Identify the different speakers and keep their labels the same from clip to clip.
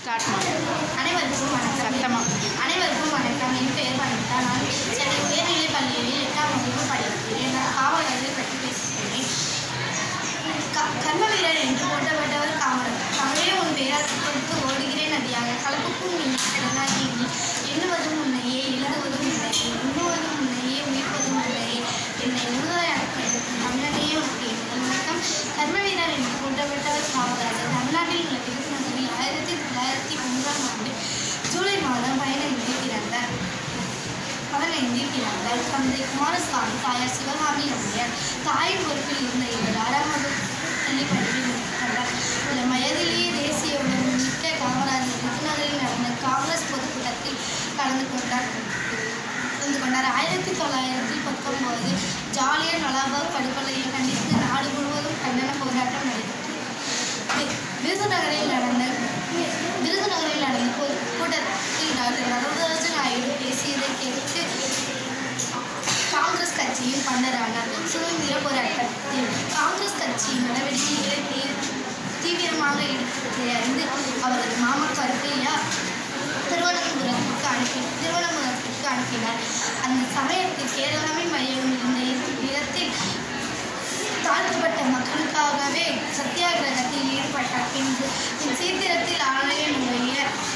Speaker 1: Start பண்ணுங்க
Speaker 2: அனைவருக்கும் வணக்கம்
Speaker 1: சத்தமா.
Speaker 2: அனைவருக்கும் வணக்கம் என் பெயர் வனிதா நான் சென்னை உயர்நிலைப் பள்ளியில் எட்டாம் வகுப்பு படிக்கிறேன் நான் காவலர்களை பற்றி பேசுகிறேன் க- கர்ம வீரர் என்று போற்றப்பட்டவர் காமரர் தமிழே உன் பெயரால் கொடுத்து ஓடுகிறேன் நதியாக கலப்புக்கும் நீ கடலாகி நீ எண்ணுவதும் உன்னையே எழுதுவதும் உன்னையே உண்ணுவதும் உன்னையே உயிர்ப்பதும் உன்னையே என்னை முழுதாயாக தமிழனையே உனக்கு என் வணக்கம் கர்ம வீரர் என்று போற்றப்பட்டவர் காமராஜர் தமிழ்நாட்டில் உள்ள திருநகரில் ஆயிரத்தி தொள்ளாயிரத்தி ஒன்றாம் ஆண்டு ஜூலை மாதம் பதினைந்து பிறந்தார் பதினைந்தில் பிறந்தார் தந்தை குமாரசாமி தாயார் சிவகாமி அம்மையார் தாயின் பொறுப்பில் இருந்த இவர் ஆறாம் வகுப்பு பள்ளி படிப்பில் முடித்தார் இளம் வயதிலேயே தேசிய உணர்வு மிக்க காமராஜர் விருதுநகரில் நடந்த காங்கிரஸ் பொதுக்கூட்டத்தில் கலந்து கொண்டார் கலந்து கொண்டார் ஆயிரத்தி தொள்ளாயிரத்தி பத்தொன்பது ஜாலியன் வாலாபாக் படுகொலையை கண்டித்து நாடு முழுவதும் கண்டன போராட்டம் நடைபெற்றது வி- விருதுநகரில் நடந்த விருதுநகரில் நடந்த பொது கூட்டத்தில் டாக்டர் வரதராஜ நாயுடு பேசியதை கேட்டு காங்கிரஸ் கட்சியின் பன்னரானார் சுதந்திர போராட்டத்தில் காங்கிரஸ் கட்சியின் நடவடிக்கைகளை தீ- தீவிரமாக எடுத்து அறிந்து அவரது மாமா கருப்பையா திருவனந்தபுரத்திற்கு அனுப்பி திருவனந்தபுரத்திற்கு அனுப்பினார் அந்த சமயத்தில் கேரளாவின் மையம் இருந்த இடத்தில் தாழ்த்தப்பட்ட மக்களுக்காகவே சத்தியாகிரகத்தில் ஈடுபட்டார் பின்பு பின் சீத்திரத்தில் ஆலயனுடைய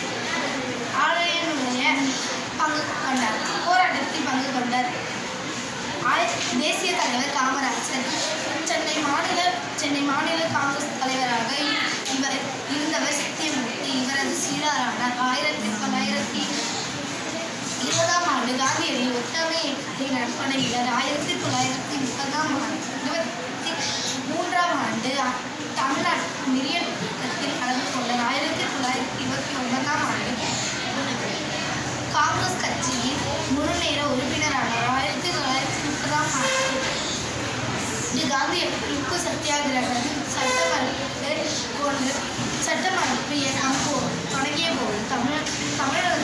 Speaker 2: ஆலயனுடைய பங்கு கொண்டார் போராட்டத்தில் பங்கு கொண்டார் ஆய- தேசிய தலைவர் காமராஜர் சென்னை மாநில சென்னை மாநில காங்கிரஸ் தலைவராக இவர் இருந்தவர் சத்தியமூர்த்தி இவரது சீடாரானார் ஆயிரத்தி தொள்ளாயிரத்தி இருபதாம் ஆண்டு காந்தியடிகள் ஒற்றுமை இயக்கத்தை நடத்தொடங்கினார் ஆயிரத்தி தொள்ளாயிரத்தி முப்பதாம் ஆண்டு இருபத்தி மூன்றாம் ஆண்டு அ- தமிழ்நாட்டு மிரியன் இயக்கத்தில் கலந்து கொண்டார் ஆயிரத்தி தொள்ளாயிரத்தி இருபத்தி ஒன்பதாம் ஆண்டு காங்கிரஸ் கட்சியின் முழு நேர உறுப்பினரானார் ஆயிரத்தி தொள்ளாயிரத்தி முப்பதாம் ஆண்டு இது காந்தி உப்பு சத்தியாகிரகம் சட்டமறுப்பு போன்று சட்டமறுப்பு இயக்கம் போ தொடங்கிய போது தமிழ் தமிழக